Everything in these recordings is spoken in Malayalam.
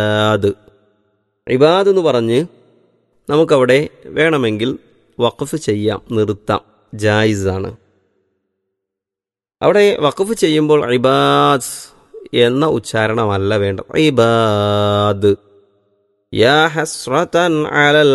ഇബാദ് ഇബാദ് എന്ന് പറഞ്ഞ് നമുക്കവിടെ വേണമെങ്കിൽ വഖഫ് ചെയ്യാം നിർത്താം ജായിസാണ് അവിടെ വഖഫ് ചെയ്യുമ്പോൾ ഇബാദ് എന്ന ഉച്ചാരണമല്ല വേണ്ടത് ഇബാദ് യാ ഹസ്രതൻ അലൽ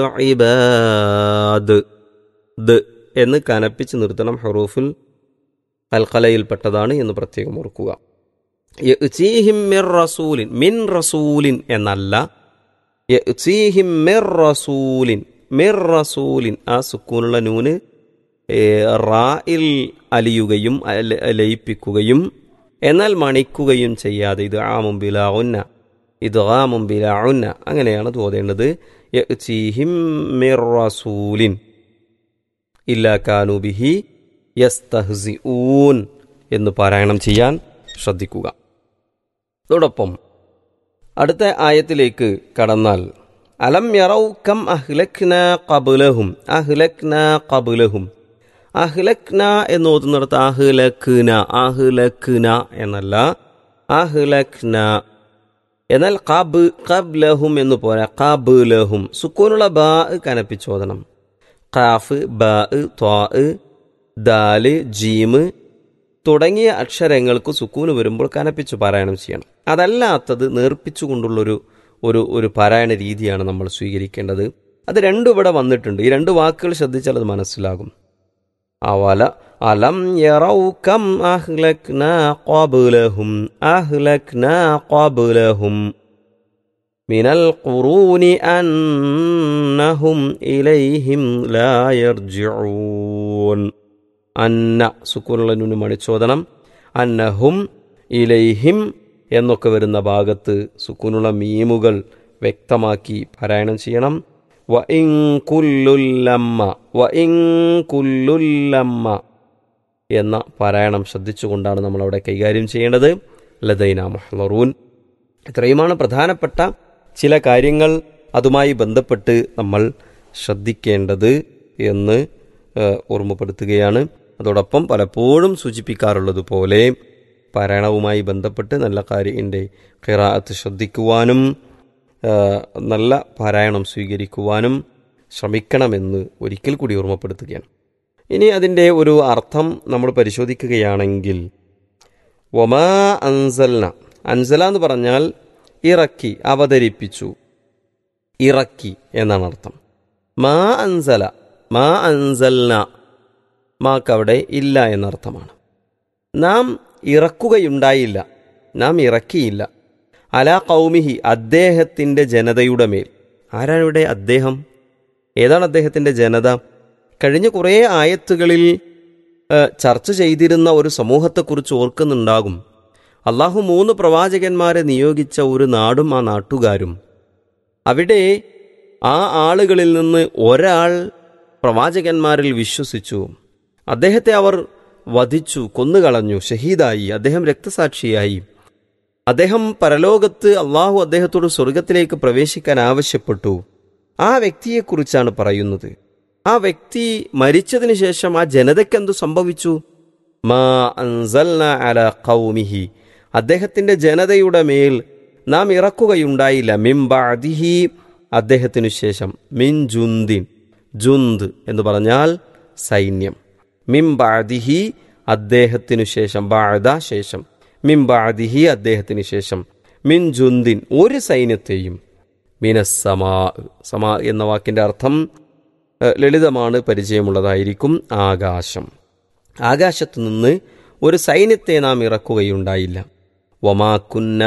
ഇബാദ് ദ് എന്ന് കനപ്പിച്ച് നിർത്തണം ഹറൂഫുൽ അൽഖലയിൽപ്പെട്ടതാണ് എന്ന് പ്രത്യേകം ഓർക്കുക യഅ്തീഹിം മിർ റസൂലിൻ മിൻ റസൂലിൻ എന്നല്ല യഅ്തീഹിം മിർ റസൂലിൻ മിർ റസൂലിൻ ആ സുക്കൂനുള്ള നൂന് ഏ, റായിൽ അലിയുകയും അല- ലയിപ്പിക്കുകയും എന്നാൽ മണിക്കുകയും ചെയ്യാതെ ഇത് ആമും ബിലാഉന്ന ഇത് ആമും ബിലാഉന്ന അങ്ങനെയാണ് തോതേണ്ടത് യഅ്തീഹിം മിർ റസൂലിൻ ഇല്ലാ കാനു ബിഹി യസ്തഹ്സിഊൻ എന്ന് പാരായണം ചെയ്യാൻ ശ്രദ്ധിക്കുക അതോടൊപ്പം അടുത്ത ആയത്തിലേക്ക് കടന്നാൽ അലം യറൗ കം അഹ്ലക്ന കബുലഹും അഹ്ലക്ന കബുലഹും അഹ്ലക്ന എന്ന് ഓതുന്നിടത്ത് അഹ്ലക്ന അഹ്ലക്ന എന്നല്ല അഹ്ലക്ന എന്നാൽ കബ് കബ്ലഹും എന്ന് പോരാ കബുലഹും സുക്കൂനുള്ള ബാ കനപ്പിച്ചോദനം ഖാഫ് ബ ത്വാ ദാല് ജീമ് തുടങ്ങിയ അക്ഷരങ്ങൾക്ക് സുക്കൂന് വരുമ്പോൾ കനപ്പിച്ച് പാരായണം ചെയ്യണം അതല്ലാത്തത് നേർപ്പിച്ചുകൊണ്ടുള്ളൊരു ഒരു ഒരു പാരായണ രീതിയാണ് നമ്മൾ സ്വീകരിക്കേണ്ടത് അത് രണ്ടും ഇവിടെ വന്നിട്ടുണ്ട് ഈ രണ്ട് വാക്കുകൾ ശ്രദ്ധിച്ചാൽ അത് മനസ്സിലാകും അവല അലം യറൗ കം അഹ്ലക്ന ഖബ്ലഹും അഹ്ലക്ന ഖബ്ലഹും من القرون أنهم إليهم لا يرجعون അന്ന സുക്കൂനുള്ള നൂന് മണിച്ചോദനം അന്നഹും ഇലൈഹിം എന്നൊക്കെ വരുന്ന ഭാഗത്ത് സുക്കൂനുള്ള മീമുകൾ വ്യക്തമാക്കി പാരായണം ചെയ്യണം വ ഇങ്കുല്ലുല്ലമ്മ വ ഇങ്കുല്ലുല്ലമ്മ എന്ന പാരായണം ശ്രദ്ധിച്ചുകൊണ്ടാണ് നമ്മളവിടെ കൈകാര്യം ചെയ്യേണ്ടത് ലദൈന മഹ്ലറൂൻ ഇത്രയുമാണ് പ്രധാനപ്പെട്ട ചില കാര്യങ്ങൾ അതുമായി ബന്ധപ്പെട്ട് നമ്മൾ ശ്രദ്ധിക്കേണ്ടത് എന്ന് ഏഹ്, ഓർമ്മപ്പെടുത്തുകയാണ് അതോടൊപ്പം പലപ്പോഴും സൂചിപ്പിക്കാറുള്ളതുപോലെ പാരായണവുമായി ബന്ധപ്പെട്ട് നല്ല കാര്യൻ്റെ ഖിറാഅത്ത് ശ്രദ്ധിക്കുവാനും ഏഹ്, നല്ല പാരായണം സ്വീകരിക്കുവാനും ശ്രമിക്കണമെന്ന് ഒരിക്കൽ കൂടി ഓർമ്മപ്പെടുത്തുകയാണ് ഇനി അതിൻ്റെ ഒരു അർത്ഥം നമ്മൾ പരിശോധിക്കുകയാണെങ്കിൽ ഒമാ അൻസൽന അൻസല എന്ന് പറഞ്ഞാൽ ഇറക്കി അവതരിപ്പിച്ചു ഇറക്കി എന്നാണ് അർത്ഥം മാ അൻസല മാ അൻസൽന മാക്കവിടെ ഇല്ല എന്നർത്ഥമാണ് നാം ഇറക്കുകയുണ്ടായില്ല നാം ഇറക്കിയില്ല അല കൗമിഹി അദ്ദേഹത്തിൻ്റെ ജനതയുടെ മേൽ ആരാണ് ഇവിടെ അദ്ദേഹം ഏതാണ് അദ്ദേഹത്തിൻ്റെ ജനത കഴിഞ്ഞ കുറേ ആയത്തുകളിൽ ഏഹ്, ചർച്ച ചെയ്തിരുന്ന ഒരു സമൂഹത്തെക്കുറിച്ച് ഓർക്കുന്നുണ്ടാകും അള്ളാഹു മൂന്ന് പ്രവാചകന്മാരെ നിയോഗിച്ച ഒരു നാടും ആ നാട്ടുകാരും അവിടെ ആ ആളുകളിൽ നിന്ന് ഒരാൾ പ്രവാചകന്മാരിൽ വിശ്വസിച്ചു അദ്ദേഹത്തെ അവർ വധിച്ചു കൊന്നുകളഞ്ഞു ഷഹീദായി അദ്ദേഹം രക്തസാക്ഷിയായി അദ്ദേഹം പരലോകത്ത് അള്ളാഹു അദ്ദേഹത്തോട് സ്വർഗത്തിലേക്ക് പ്രവേശിക്കാൻ ആവശ്യപ്പെട്ടു ആ വ്യക്തിയെക്കുറിച്ചാണ് പറയുന്നത് ആ വ്യക്തി മരിച്ചതിന് ശേഷം ആ ജനതയ്ക്ക് എന്തു സംഭവിച്ചു മാ അൻസൽന അല ഖൗമിഹി അദ്ദേഹത്തിന്റെ ജനതയുടെ മേൽ നാം ഇറക്കുകയുണ്ടായില്ല മിംബാദിഹി അദ്ദേഹത്തിനു ശേഷം മിൻ ജുന്ദിൻ ജുന്ത് എന്ന് പറഞ്ഞാൽ സൈന്യം മിംബാദിഹി അദ്ദേഹത്തിനു ശേഷം ബാദ ശേഷം മിംബാദിഹി അദ്ദേഹത്തിന് ശേഷം മിൻ ജുന്ദിൻ ഒരു സൈന്യത്തെയും മിനസ്സമാ സമാ എന്ന വാക്കിന്റെ അർത്ഥം ഏഹ്, ലളിതമാണ് പരിചയമുള്ളതായിരിക്കും ആകാശം ആകാശത്തു നിന്ന് ഒരു സൈന്യത്തെ നാം ഇറക്കുകയുണ്ടായില്ല വമാക്കുന്ന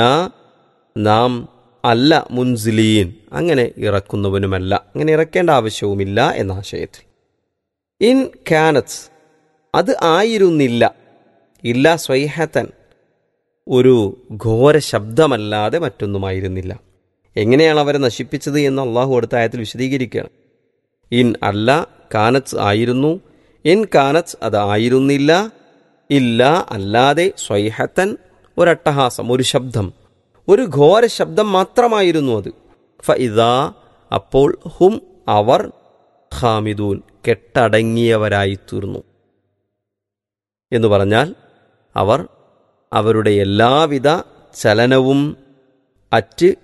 നാം അല്ല മുൻസിലീൻ അങ്ങനെ ഇറക്കുന്നവനുമല്ല അങ്ങനെ ഇറക്കേണ്ട ആവശ്യവുമില്ല എന്ന ആശയത്തിൽ ഇൻ കാനത്ത് അത് ആയിരുന്നില്ല ഇല്ല സ്വൈഹത്തൻ ഒരു ഘോര ശബ്ദമല്ലാതെ മറ്റൊന്നുമായിരുന്നില്ല എങ്ങനെയാണ് അവരെ നശിപ്പിച്ചത് എന്ന് അള്ളാഹു അടുത്ത ആയത്തിൽ വിശദീകരിക്കുകയാണ് ഇൻ അല്ല കാനത്ത് ആയിരുന്നു ഇൻ കാനത്ത് അത് ആയിരുന്നില്ല ഇല്ല അല്ലാതെ സ്വൈഹത്തൻ ഒരട്ടഹാസം ഒരു ശബ്ദം ഒരു ഘോര ശബ്ദം മാത്രമായിരുന്നു അത് ഫ ഇതാ അപ്പോൾ ഹും അവർ ഖാമിദൂൻ കെട്ടടങ്ങിയവരായി തീർന്നു എന്ന് പറഞ്ഞാൽ അവർ അവരുടെ എല്ലാവിധ ചലനവും അറ്റ്